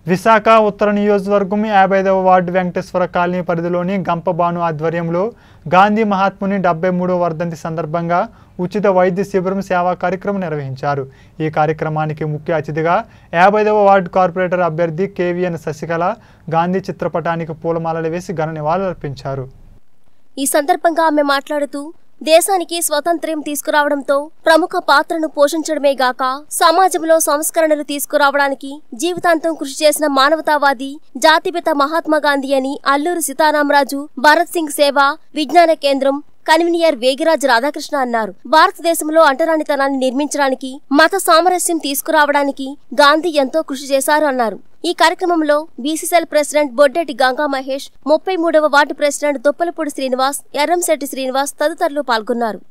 విశాఖ ఉత్తర నియోజకవర్గం యాభై ఐదవ వార్డు వెంకటేశ్వర కాలనీ పరిధిలోని గంపబాను ఆధ్వర్యంలో గాంధీ మహాత్ముని డెబ్బై మూడవ వర్ధంతి సందర్భంగా ఉచిత వైద్య శిబిరం సేవా కార్యక్రమం నిర్వహించారు ఈ కార్యక్రమానికి ముఖ్య అతిథిగా యాభై ఐదవ వార్డు కార్పొరేటర్ అభ్యర్థి కేవీఎన్ శశికళ గాంధీ చిత్రపటానికి పూలమాలలు వేసి ఘన నివాళులర్పించారు ఈ సందర్భంగా ఆమె మాట్లాడుతూ దేశానికి స్వతంత్ర్యం తీసుకురావడంతో ప్రముఖ పాత్రను పోషించడమే గాక సమాజంలో సంస్కరణలు తీసుకురావడానికి జీవితాంతం కృషి చేసిన మానవతావాది జాతిపిత మహాత్మా గాంధీ అని అల్లూరి సీతారామరాజు భరత్ సింగ్ సేవ విజ్ఞాన కేంద్రం కన్వీనియర్ వేగిరాజ్ రాధాకృష్ణ అన్నారు భారతదేశంలో అంటరానితనాన్ని నిర్మించడానికి మత సామరస్యం తీసుకురావడానికి గాంధీ ఎంతో కృషి చేశారు అన్నారు ఈ కార్యక్రమంలో బీసీసీఎల్ ప్రెసిడెంట్ బొడ్డెటి గంగా మహేష్ ముప్పై మూడవ వార్డు ప్రెసిడెంట్ దుప్పలపూడి శ్రీనివాస్ ఎర్రంశెట్టి శ్రీనివాస్ తదితరులు పాల్గొన్నారు